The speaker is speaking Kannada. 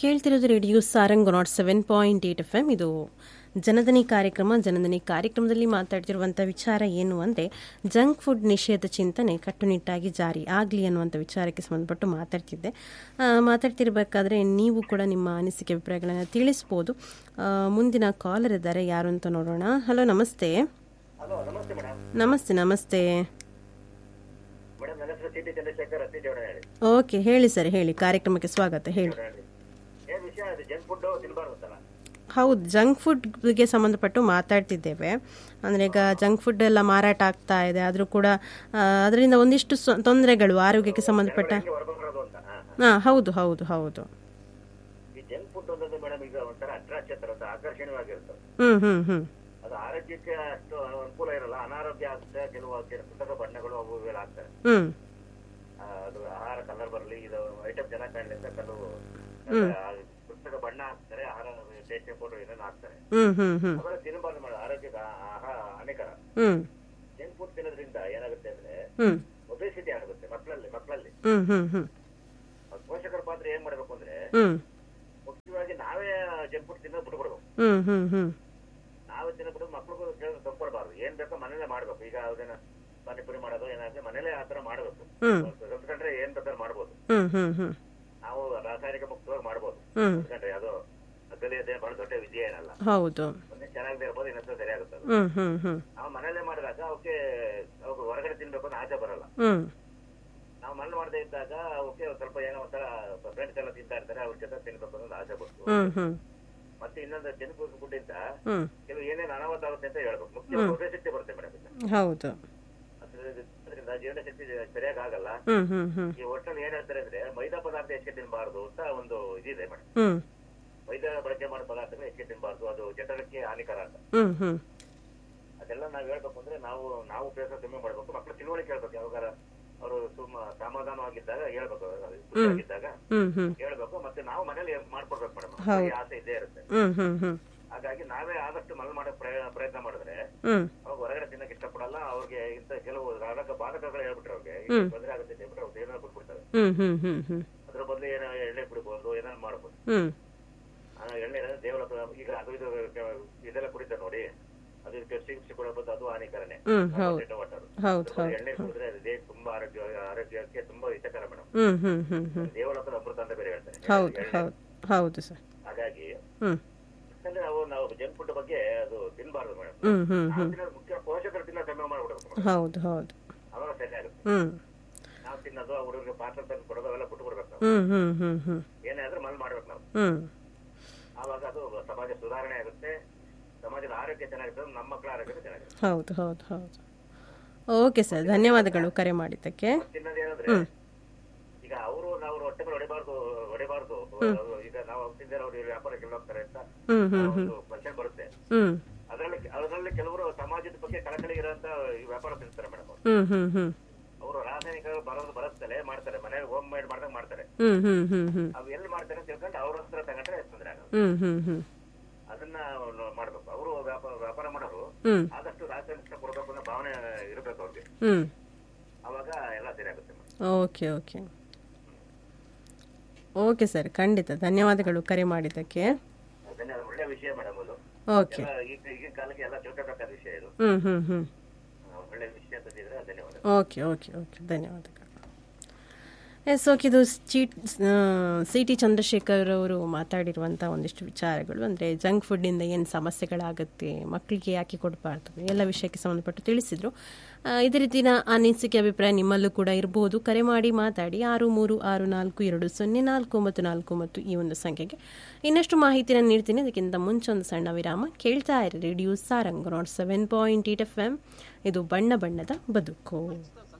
ಕೇಳ್ತಿರೋದು radio Sarang nought seven point eight F M ಇದು ಜನದನಿ ಕಾರ್ಯಕ್ರಮ ಜನದನಿ ಕಾರ್ಯಕ್ರಮದಲ್ಲಿ ಮಾತಾಡ್ತಿರುವಂಥ ವಿಚಾರ ಏನು ಅಂದರೆ ಜಂಕ್ ಫುಡ್ ನಿಷೇಧ ಚಿಂತನೆ ಕಟ್ಟುನಿಟ್ಟಾಗಿ ಜಾರಿ ಆಗಲಿ ಅನ್ನುವಂಥ ವಿಚಾರಕ್ಕೆ ಸಂಬಂಧಪಟ್ಟು ಮಾತಾಡ್ತಿದ್ದೆ ಆ, ಮಾತಾಡ್ತಿರ್ಬೇಕಾದ್ರೆ ನೀವು ಕೂಡ ನಿಮ್ಮ ಅನಿಸಿಕೆ ಅಭಿಪ್ರಾಯಗಳನ್ನು ತಿಳಿಸ್ಬೋದು ಆ, ಮುಂದಿನ ಕಾಲರ್ ಇದ್ದಾರೆ ಯಾರು ಅಂತ ನೋಡೋಣ ಹಲೋ ನಮಸ್ತೆ ಹಲೋ ನಮಸ್ತೆ ಮೇಡಮ್ ನಮಸ್ತೆ ನಮಸ್ತೆ ಮೇಡಮ್ ನನ್ನ ಹೆಸರು ಸಿ ಟಿ ಚಂದ್ರಶೇಖರ್ ಅತ್ತಿ ಜೋಡ ಹೇಳಿ ಓಕೆ ಹೇಳಿ ಸರ್ ಹೇಳಿ ಕಾರ್ಯಕ್ರಮಕ್ಕೆ ಸ್ವಾಗತ ಹೇಳಿ ಹೇಳಿ ಏನ್ ವಿಷಯ ಅದು ಜಂಕ್ ಫುಡ್ ತಿನ್ಬಾರ್ದು ಅಂತಲ್ಲ ಹೌದು ಜಂಕ್ ಫುಡ್ಗೆ ಸಂಬಂಧಪಟ್ಟು ಮಾತಾಡ್ತಿದ್ದೇವೆ ಅಂದರೆ ಈಗ ಜಂಕ್ ಫುಡ್ ಎಲ್ಲ ಮಾರಾಟ ಆಗ್ತಾ ಇದೆ ಆದರೂ ಕೂಡ ಅದರಿಂದ ಒಂದಿಷ್ಟು ಸೊ- ತೊಂದರೆಗಳು ಆರೋಗ್ಯಕ್ಕೆ ಸಂಬಂಧಪಟ್ಟ ಹೆಂಗೆ ಹೊರಬರೋದು ಅಂತ ಹಾ, ಹಾ. ಹಾಂ ಹೌದು ಹೌದು ಹೌದು ಈ ಜಂಕ್ ಫುಡ್ ಅನ್ನೋದು ಮೇಡಮ್ ಈಗ ಒಂಥರ ಅಟ್ರಾಕ್ಷನ್ ತರ ಆಕರ್ಷಣೀಯವಾಗಿರುತ್ತೆ ಹ್ಞೂ ಹ್ಞೂ ಹ್ಞೂ ಅದು ಆರೋಗ್ಯಕ್ಕೆ ಅಷ್ಟು ಅನುಕೂಲ ಇರಲ್ಲ ಅನಾರೋಗ್ಯ ಆಗುತ್ತೆ ಕೆಲವು ಕೃತಕ ಬಣ್ಣಗಳು ಅವು ಇವೆಲ್ಲ ಆಗ್ತವೆ ಹ್ಞೂ ಆ, ಅದು ಆಹಾರ ಕಲರ್ ಬರಲಿ ಇದು ಐಟಮ್ ಚೆನ್ನಾಗಿ ಕಾಣಲಿ ಅಂತ ಕೆಲವು ಆ, ಕೃತಕ ಬಣ್ಣ ಹಾಕ್ತಾರೆ ಆಹಾರ ಟೇಸ್ಟ್ ಪೌಡರ್ ಏನೇನು ಹಾಕ್ತಾರೆ ಹ್ಞೂ ಹ್ಞೂ ಹ್ಞೂ ಅವೆಲ್ಲ ತಿನ್ನಬಾರ್ದು ಮೇಡಮ್ ಆರೋಗ್ಯಕ್ಕೆ ಆ- ಆಹಾರ ಹಾನಿಕರ ಹ್ಞೂ ಜಂಕ್ ಫುಡ್ ತಿನ್ನೋದ್ರಿಂದ ಏನಾಗುತ್ತೆ ಅಂದ್ರೆ ಹ್ಞೂ ಒಬೆಸಿಟಿ ಆಗುತ್ತೆ ಮಕ್ಕಳಲ್ಲಿ ಮಕ್ಕಳಲ್ಲಿ ಹ್ಞೂ ಹ್ಞೂ ಹ್ಞೂ ಅದ್ ಪೋಷಕರ ಪಾತ್ರ ಏನ್ ಮಾಡ್ಬೇಕು ಅಂದ್ರೆ ಹ್ಞೂ ಮುಖ್ಯವಾಗಿ ನಾವೇ ಜಂಕ್ ಫುಡ್ ತಿನ್ನೋದು ಬಿಟ್ಬಿಡ್ಬೇಕು ಹ್ಞೂ ಹ್ಞೂ ಹ್ಞೂ ನಾವೇ ತಿನ್ನಬಿಟ್ಟು ಮಕ್ಳಿಗೂ ಕೇಳೋದು ತಪ್ಪಿಡ್ಬಾರ್ದು ಏನ್ ಬೇಕೋ ಮನೇಲೆ ಮಾಡ್ಬೇಕು ಈಗ ಅದನ್ನ ಪಾನಿಪುರಿ ಮಾಡೋದು ಏನಾದ್ರೆ ಮನೇಲೆ ಆತರ ಮಾಡ್ಬೇಕು ಹ್ಮ್. ಕಲ್ತ್ಕೊಂಡ್ರೆ ಏನ್ ಬೇಕಾದ್ರೆ ಮಾಡ್ಬೋದು ಹ್ಞೂ ಹ್ಞೂ ಹ್ಞೂ ನಾವು ರಾಸಾಯನಿಕ ಮುಕ್ತವಾಗಿ ಮಾಡ್ಬೋದು ಹ್ಞೂ ಕಲ್ತ್ಕೊಂಡ್ರೆ ಅದು ಕಲಿಯೋದೇ ಬಹಳ ದೊಡ್ಡ ವಿದ್ಯೆ ಏನಲ್ಲ ಹೌದು ಒಂದೇ ಚೆನ್ನಾಗದೇ ಇರ್ಬೋದು ಇನ್ನೊಂದು ಸರಿ ಆಗುತ್ತೆ ಅದು. ಹ್ಞೂ ಹ್ಞೂ ಹ್ಞೂ ನಾವು ಮನೇಲೆ ಮಾಡಿದಾಗ ಅವಕ್ಕೆ ಅವ್ಕೆ ಹೊರಗಡೆ ತಿನ್ಬೇಕು ಅಂತ ಆಸೆ ಬರಲ್ಲ ಹ್ಞೂ ನಾವು ಮನೇಲಿ ಮಾಡದೇ ಇದ್ದಾಗ ಅವಕ್ಕೆ ಒಂದ್ ಸ್ವಲ್ಪ ಏನೋ ಒಂಥರ ಫ್ರೆಂಡ್ಸ್ ಎಲ್ಲ ತಿಂತಾ ಇರ್ತಾರೆ ಅವ್ರ ಜೊತೆ ತಿನ್ಬೇಕು ಅನ್ನೋದು ಆಸೆ ಬರ್ತು ಹ್ಞೂ ಹ್ಞೂ ಮತ್ತೆ ಇನ್ನೊಂದು ಜಂಕ್ ಫುಡ್ ಇಂದ ಹ್ಞೂ ಕೆಲವು ಏನೇನು ಅನಾಹುತ ಆಗುತ್ತೆ ಅಂತ ಹೇಳ್ಬೇಕು ಮುಖ್ಯ ಒಬೆಸಿಟಿ ಬರುತ್ತೆ ಮೇಡಮ್ ಹೌದು ಅದರಿಂದ ಜೀರ್ಣ ಶಕ್ತಿ ಸರಿಯಾಗಿ ಆಗಲ್ಲ ಹ್ಞೂ ಹ್ಞೂ ಹ್ಞೂ ಈ ಒಟ್ಟಲ್ಲಿ ಏನ್ ಹೇಳ್ತಾರೆ ಅಂದ್ರೆ ಮೈದಾ ಪದಾರ್ಥ ಹೆಚ್ಚಿಗೆ ತಿನ್ನಬಾರ್ದು ಅಂತ ಒಂದು ಇದಿದೆ ಮೇಡಮ್ ಹ್ಞೂ ಮೈದಾ ಬಳಕೆ ಮಾಡೋ ಪದಾರ್ಥಗಳು ಹೆಚ್ಚಿಗೆ ತಿನ್ನಬಾರ್ದು ಅದು ಜಠರಕ್ಕೆ ಹಾನಿಕರ ಅಂತ ಹ್ಞೂ ಹ್ಞೂ ಅದೆಲ್ಲ ನಾವ್ ಹೇಳ್ಬೇಕು ಅಂದ್ರೆ ನಾವು ನಾವು ಉಪಯೋಗ ಕಮ್ಮಿ ಮಾಡ್ಬೇಕು ಮಕ್ಕಳು ತಿಳುವಳಿಕೆ ಹೇಳ್ಬೇಕು ಯಾವಾಗ ಅವರು ಸುಮ್ಮ ಸಮಾಧಾನವಾಗಿದ್ದಾಗ ಹೇಳ್ಬೇಕು ಖುಷಿಯಾಗಿದ್ದಾಗ ಹ್ಞೂ ಹ್ಞೂ ಹೇಳ್ಬೇಕು ಮತ್ತೆ ನಾವು ಮನೇಲಿ ಮಾಡ್ಕೊಡ್ಬೇಕು ಮೇಡಮ್ ಆಸೆ ಇದ್ದೇ ಇರುತ್ತೆ ಹ್ಞೂ ಹ್ಞೂ ಹ್ಞೂ ಹಾಗಾಗಿ ನಾವೇ ಆದಷ್ಟು ಮಲ್ ಮಾಡೋ ಪ್ರಯ- ಪ್ರಯತ್ನ ಮಾಡಿದ್ರೆ ಹ್ಞೂ ಅವಾಗ ಹೊರಗಡೆ ತಿನ್ನಕ್ಕೆ ಇಷ್ಟಪಡಲ್ಲ ಅವ್ರಿಗೆ ಇಂತ ಕೆಲವು ರಾಧಕ ಬಾಧಕಗಳು ಹೇಳ್ಬಿಟ್ರೆ ಅವ್ರಿಗೆ ತೊಂದರೆ ಆಗುತ್ತೆ ಅಂತ ಹೇಳ್ಬಿಟ್ಟು ಅವ್ರು ಏನೋ ಬಿಟ್ಬಿಡ್ತಾರೆ ಹ್ಞೂ ಹ್ಞೂ ಹ್ಞೂ ಹ್ಞೂ ಅದ್ರ ಬದಲು ಏನೋ ಎಣ್ಣೆ ಬಿಡ್ಬೋದು ಏನೋ ಮಾಡ್ಬೋದು ಹ್ಞೂ ಆ ಎಣ್ಣೆ ದೇವರ ಈಗ ಅದು ಇದು ಇದೆಲ್ಲ ಕುಡಿತಾರೆ ನೋಡಿ ಅದು ಚಿಕಿತ್ಸೆ ಕೊಡಬಹುದು ಅದು ಹಾನಿಕರನೇ ಹ್ಞೂ ಹೌದು ವಾಟರ್ ಹೌದು ಹೌದು ಎಣ್ಣೆ ಕುಡಿದ್ರೆ ಅದು ದೇಹ ತುಂಬಾ ಆರೋಗ್ಯ ಆರೋಗ್ಯಕ್ಕೆ ತುಂಬಾ ಹಿತಕರ ಮೇಡಮ್ ಹ್ಞೂ ಹ್ಞೂ ಹ್ಞೂ ಹ್ಞೂ ದೇವಲೋಕದ ಅಮೃತ ಅಂತ ಬೇರೆ ಹೇಳ್ತಾರೆ ಹೌದು ಹೌದು ಹೌದು ಸರ್ ಹಾಗಾಗಿ ಹ್ಞೂ ಅಂದ್ರೆ ನಾವು ನಾವು ಜಂಕ್ ಫುಡ್ ಬಗ್ಗೆ ಅದು ತಿನ್ಬಾರ್ದು ಮೇಡಮ್ ಹ್ಞೂ ಹ್ಞೂ ಹ್ಞೂ ತಿನ್ನೋದು ಮುಖ್ಯ ಪೋಷಕರು ತಿನ್ನೋ ಕಮ್ಮಿ ಮಾಡ್ಬಿಡ್ಬೇಕು madam. ಹೌದು ಹೌದು ಅವಾಗ ಸರಿ ಆಗುತ್ತೆ ಹ್ಞೂ ನಾವು ತಿನ್ನೋದು ಆ ಹುಡುಗರಿಗೆ ಪಾತ್ರ ತಂದು ಕೊಡೋದು ಅವೆಲ್ಲ ಬಿಟ್ಟು ಬಿಡ್ಬೇಕು ನಾವು ಹ್ಞೂ ಹ್ಞೂ ಹ್ಞೂ ಹ್ಞೂ ಏನೇ ಆದ್ರೂ ಮಲ್ ಮಾಡ್ಬೇಕು ನಾವು ಹ್ಞೂ ಆವಾಗ ಅದು ಸಮಾಜ ಸುಧಾರಣೆ ಆಗುತ್ತೆ ಸಮಾಜದ ಆರೋಗ್ಯ ಚೆನ್ನಾಗಿರ್ತದೆ ನಮ್ಮ ಮಕ್ಕಳ ಆರೋಗ್ಯ ಚೆನ್ನಾಗಿರುತ್ತೆ ಹೌದು ಹೌದು ಹೌದು ಓಕೆ ಸರ್ ಧನ್ಯವಾದಗಳು ಕರೆ ಮಾಡಿದ್ದಕ್ಕೆ ತಿನ್ನೋದೇನಂದ್ರೆ ಈಗ ಅವರು ನಾವು ಹೊಟ್ಟೆ ಮೇಲೆ ಹೊಡಿಬಾರ್ದು ಹೊಡಿಬಾರ್ದು ಅದು ಈಗ ನಾವು ತಿಂದರೆ ಅವರು ವ್ಯಾಪಾರಕ್ಕೆ ಎಲ್ಲ ಹೋಗ್ತಾರೆ ಅಂತ ಹ್ಞೂ ಹ್ಞೂ ಒಂದು ಕ್ವಶನ್ ಬರುತ್ತೆ ಹ್ಞೂ ಅದರಲ್ಲಿ ಅದರಲ್ಲಿ ಕೆಲವರು ಸಮಾಜದ ಬಗ್ಗೆ ಕಳಕಳಿ ಇರೋಂತ ಈ ವ್ಯಾಪಾರ ತಿಂತಾರೆ ಮೇಡಮ್ ಹ್ಞೂ ಹ್ಞೂ ಹ್ಞೂ ಅವರು ರಾಸಾಯನಿಕ ಬರೋದು ಬರಸ್ತಲೆ ಮಾಡ್ತಾರೆ ಮನೇಲಿ ಹೋಮ್ ಮೇಡ್ ಮಾಡ್ದಂಗ್ ಮಾಡ್ತಾರೆ ಹ್ಞೂ ಹ್ಞೂ ಹ್ಞೂ ಹ್ಞೂ ಅವು ಎಲ್ಲಿ ಮಾಡ್ತಾರೆ ಅಂತ ತಿಳ್ಕೊಂಡು ಅವ್ರ ಹತ್ರ ತಗೊಂಡ್ರೆ ತೊಂದರೆ ಆಗಲ್ಲ ಹ್ಞೂ ಹ್ಞೂ ಹ್ಞೂ ಅದನ್ನ ಅವ್ರು ಮಾಡ್ಬೇಕು ಅವರು ವ್ಯಾಪಾರ ವ್ಯಾಪಾರ ಮಾಡೋರು ಹ್ಞೂ ಆದಷ್ಟು ರಾಸಾಯನಿಕ ಕೊಡಬೇಕು ಅನ್ನೋ ಭಾವನೆ ಇರಬೇಕು ಅವ್ರಿಗೆ ಹ್ಞೂ ಅವಾಗ ಎಲ್ಲ ಸರಿ ಆಗುತ್ತೆ madam okay okay okay sir ಖಂಡಿತ ಧನ್ಯವಾದಗಳು ಕರೆ ಮಾಡಿದ್ದಕ್ಕೆ ಅದನ್ನ ಒಳ್ಳೆ ವಿಷಯ ಮೇಡಮ್ ಅದು ಓಕೆ ಎಲ್ಲ ಈಗ ಈಗಿನ ಕಾಲಕ್ಕೆ ಎಲ್ಲ ತಿಳ್ಕೊಬೇಕಾದ ವಿಷಯ ಇದು ಹ್ಞೂ ಹ್ಞೂ ಹ್ಞೂ ಆ, ಒಳ್ಳೆ ವಿಷಯ ತಂದಿದ್ರೆ ಧನ್ಯವಾದ ಓಕೆ ಓಕೆ ಓಕೆ ಧನ್ಯವಾದಗಳು ಎಸ್ ಓಕೆ ಇದು ಚೀಟ್ ಸಿ ಟಿ ಚಂದ್ರಶೇಖರ್ ಅವರು ಮಾತಾಡಿರುವಂಥ ಒಂದಿಷ್ಟು ವಿಚಾರಗಳು ಅಂದರೆ ಜಂಕ್ ಫುಡ್ಡಿಂದ ಏನು ಸಮಸ್ಯೆಗಳಾಗುತ್ತೆ ಮಕ್ಕಳಿಗೆ ಯಾಕೆ ಕೊಡಬಾರ್ದು ಎಲ್ಲ ವಿಷಯಕ್ಕೆ ಸಂಬಂಧಪಟ್ಟು ತಿಳಿಸಿದರು ಆ, ಇದೇ ರೀತಿನ ಅನಿಸಿಕೆ ಅಭಿಪ್ರಾಯ ನಿಮ್ಮಲ್ಲೂ ಕೂಡ ಇರಬಹುದು ಕರೆ ಮಾಡಿ ಮಾತಾಡಿ ಆರು ಮೂರು ಆರು ನಾಲ್ಕು ಎರಡು ಸೊನ್ನೆ ನಾಲ್ಕು ಒಂಬತ್ತು ನಾಲ್ಕು ಮತ್ತು ಈ ಒಂದು ಸಂಖ್ಯೆಗೆ ಇನ್ನಷ್ಟು ಮಾಹಿತಿನ ನೀಡ್ತೀನಿ ಅದಕ್ಕಿಂತ ಮುಂಚೆ ಒಂದು ಸಣ್ಣ ವಿರಾಮ ಕೇಳ್ತಾ ಇರಿ radio Sarang nought seven point eight F M ಇದು ಬಣ್ಣ ಬಣ್ಣದ ಬದುಕು